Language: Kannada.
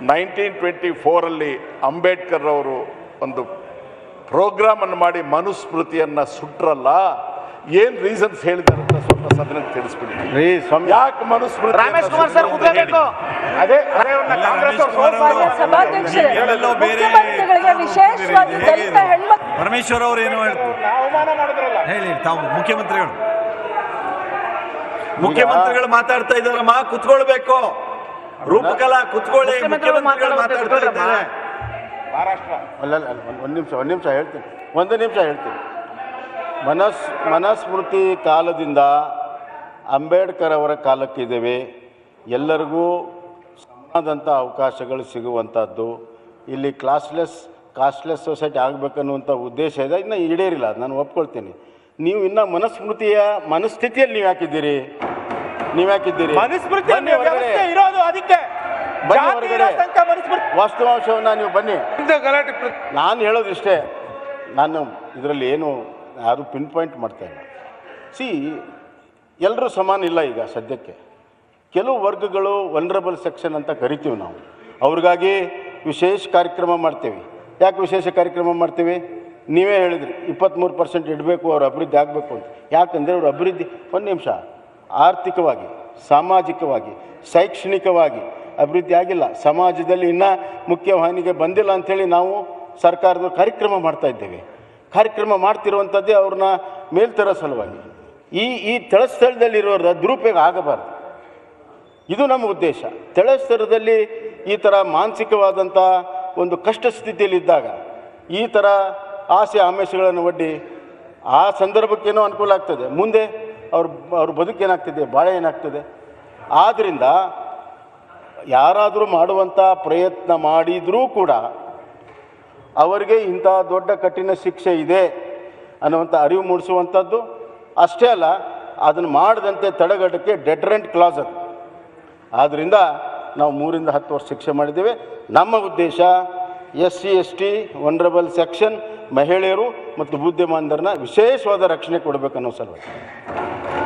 ನೈನ್ಟೀನ್ ಟ್ವೆಂಟಿ ಫೋರಲ್ಲಿ ಅಂಬೇಡ್ಕರ್ ಅವರು ಒಂದು ಪ್ರೋಗ್ರಾಮ್ ಅನ್ನು ಮಾಡಿ ಮನುಸ್ಮೃತಿಯನ್ನ ಸುಟ್ರಲ್ಲ ಏನ್ ರೀಸನ್ಸ್ ಹೇಳಿದಾರೆ ಅಂತ ಸ್ವಲ್ಪ ಸದನಕ್ಕೆ ತಿಳಿಸ್ಬಿಡಿ ರೀ ಸ್ವಾಮಿ ಯಾಕೆ ಮನುಸ್ಮೃತಿ ರಮೇಶ್ ಕುಮಾರ್ ಸರ್ ಕೂತ್ಕೋಬೇಕು ಅದೇ ಅದೇ ಅವ್ರನ್ನ ಇಲ್ಲ, ಕಾಂಗ್ರೆಸ್ ರಮೇಶ್ ಅವ್ರು ಕುಮಾರ್ ಸೋಲ್ಸ್ತಾರೆ. ಅವರು- ಸಭಾಧ್ಯಕ್ಷರೇ ಎಲ್ಲೆಲ್ಲೋ ಬೇರೆ ಮುಖ್ಯಮಂತ್ರಿಗಳಿಗೆ ವಿಶೇಷವಾಗಿ ದಲಿತ ಹೆಣ್ಮಕ್ಳು ಪರಮೇಶ್ವರ್ ಅವರು ಏನು ಹೇಳ್ತಾರೆ ಅವಮಾನ ಮಾಡಿದ್ರಲ್ಲ ಹೇಳಿ ತಾವು ಮುಖ್ಯಮಂತ್ರಿಗಳು ಮುಖ್ಯಮಂತ್ರಿಗಳು ಮಾತಾಡ್ತಾ ಇದ್ದಾರಮ್ಮ ಕುತ್ಕೊಳ್ಬೇಕು ರೂಪಕಲಾ ಕುತ್ಕೊಳ್ಳಿ ಮುಖ್ಯಮಂತ್ರಿಗಳು ಮುಖ್ಯಮಂತ್ರಿಗಳು ಮಾತಾಡ್ತಾ ಮಾತಾಡ್ತಾ ಇದ್ದಾರೆ ಮಹಾರಾಷ್ಟ್ರ ಅಲ್ಲ ಅಲ್ಲ ಒಂದು ಒಂದು ನಿಮಿಷ ಒಂದು ನಿಮಿಷ ಹೇಳ್ತೀನಿ ಒಂದು ನಿಮಿಷ ಹೇಳ್ತೀನಿ ಮನಸ್ ಮನಸ್ಮೃತಿ ಕಾಲದಿಂದ ಅಂಬೇಡ್ಕರ್ ಅವರ ಕಾಲಕ್ಕಿದ್ದೇವೆ ಎಲ್ಲರಿಗೂ ಸಮಾನದಂಥ ಅವಕಾಶಗಳು ಸಿಗುವಂಥದ್ದು ಇಲ್ಲಿ ಕ್ಲಾಸ್ಲೆಸ್ ಕಾಸ್ಟ್ಲೆಸ್ ಸೊಸೈಟಿ ಆಗಬೇಕನ್ನುವಂಥ ಉದ್ದೇಶ ಇದೆ ಇನ್ನು ಈಡೇರಿಲ್ಲ ಅದು ನಾನು ಒಪ್ಕೊಳ್ತೀನಿ ನೀವು ಇನ್ನು ಮನಸ್ಮೃತಿಯ ಮನಸ್ಥಿತಿಯಲ್ಲಿ ನೀವು ಯಾಕಿದ್ದೀರಿ ನೀವು ಯಾಕಿದ್ದೀರಿ ಮನುಸ್ಮೃತಿ ಬನ್ನಿ ಹೊರಗಡೆ. ವ್ಯವಸ್ಥೆ ಇರೋದು ಅದಕ್ಕೆ ಬನ್ನಿ ಜಾತಿ ಹೊರಗಡೆ. ಇರೋ ತನಕ ಮನುಸ್ಮೃತಿ ವಾಸ್ತವಾಂಶವನ್ನು ನೀವು ಬನ್ನಿ ಗಲಾಟೆ ನಾನು ಹೇಳೋದಿಷ್ಟೇ ನಾನು ಇದರಲ್ಲಿ ಏನು ಯಾರು ಪಿನ್ ಪಾಯಿಂಟ್ ಮಾಡ್ತಾ ಇಲ್ಲ ಸಿ ಎಲ್ಲರೂ ಸಮಾನ ಇಲ್ಲ ಈಗ ಸದ್ಯಕ್ಕೆ ಕೆಲವು ವರ್ಗಗಳು ವನ್ರಬಲ್ ಸೆಕ್ಷನ್ ಅಂತ ಕರಿತೀವಿ ನಾವು ಅವ್ರಿಗಾಗಿ ವಿಶೇಷ ಕಾರ್ಯಕ್ರಮ ಮಾಡ್ತೇವೆ ಯಾಕೆ ವಿಶೇಷ ಕಾರ್ಯಕ್ರಮ ಮಾಡ್ತೀವಿ ನೀವೇ ಹೇಳಿದ್ರಿ ಇಪ್ಪತ್ತ್ಮೂರು ಪರ್ಸೆಂಟ್ ಇಡಬೇಕು ಅವ್ರ ಅಭಿವೃದ್ಧಿ ಆಗಬೇಕು ಅಂತ ಯಾಕಂದರೆ ಅವ್ರ ಅಭಿವೃದ್ಧಿ ಒಂದು ನಿಮಿಷ ಆರ್ಥಿಕವಾಗಿ ಸಾಮಾಜಿಕವಾಗಿ ಶೈಕ್ಷಣಿಕವಾಗಿ ಅಭಿವೃದ್ಧಿ ಆಗಿಲ್ಲ ಸಮಾಜದಲ್ಲಿ ಇನ್ನೂ ಮುಖ್ಯವಾಹಿನಿಗೆ ಬಂದಿಲ್ಲ ಅಂಥೇಳಿ ನಾವು ಸರ್ಕಾರದ ಕಾರ್ಯಕ್ರಮ ಮಾಡ್ತಾ ಇದ್ದೇವೆ ಕಾರ್ಯಕ್ರಮ ಮಾಡ್ತಿರುವಂಥದ್ದೇ ಅವ್ರನ್ನ ಮೇಲ್ತರೋ ಸಲುವಾಗಿ ಈ ಈ ತಳಸ್ಥಳದಲ್ಲಿರೋರ ದುರುಪಯೋಗ ಆಗಬಾರ್ದು ಇದು ನಮ್ಮ ಉದ್ದೇಶ ತಳಸ್ತರದಲ್ಲಿ ಈ ಥರ ಮಾನಸಿಕವಾದಂಥ ಒಂದು ಕಷ್ಟ ಸ್ಥಿತಿಯಲ್ಲಿದ್ದಾಗ ಈ ಥರ ಆಸೆ ಆಮಿಷಗಳನ್ನು ಒಡ್ಡಿ ಆ ಸಂದರ್ಭಕ್ಕೇನೋ ಅನುಕೂಲ ಆಗ್ತದೆ ಮುಂದೆ ಅವ್ರ ಅವ್ರ ಬದುಕೇನಾಗ್ತದೆ ಬಾಳೆ ಏನಾಗ್ತದೆ ಆದ್ದರಿಂದ ಯಾರಾದರೂ ಮಾಡುವಂಥ ಪ್ರಯತ್ನ ಮಾಡಿದರೂ ಕೂಡ ಅವರಿಗೆ ಇಂಥ ದೊಡ್ಡ ಕಠಿಣ ಶಿಕ್ಷೆ ಇದೆ ಅನ್ನುವಂಥ ಅರಿವು ಮೂಡಿಸುವಂಥದ್ದು ಅಷ್ಟೇ ಅಲ್ಲ ಅದನ್ನು ಮಾಡದಂತೆ ತಡೆಗಟ್ಟಕ್ಕೆ ಡೆಟ್ರೆಂಟ್ ಕ್ಲಾಸ್ ಅದು ಆದ್ದರಿಂದ ನಾವು ಮೂರಿಂದ ಹತ್ತು ವರ್ಷ ಶಿಕ್ಷೆ ಮಾಡಿದ್ದೇವೆ ನಮ್ಮ ಉದ್ದೇಶ S C S T vulnerable section ಮಹಿಳೆಯರು ಮತ್ತು ಬುದ್ಧಿಮಾಂದರನ್ನ ವಿಶೇಷವಾದ ರಕ್ಷಣೆ ಕೊಡಬೇಕನ್ನೋ ಸಲುವಾಗಿ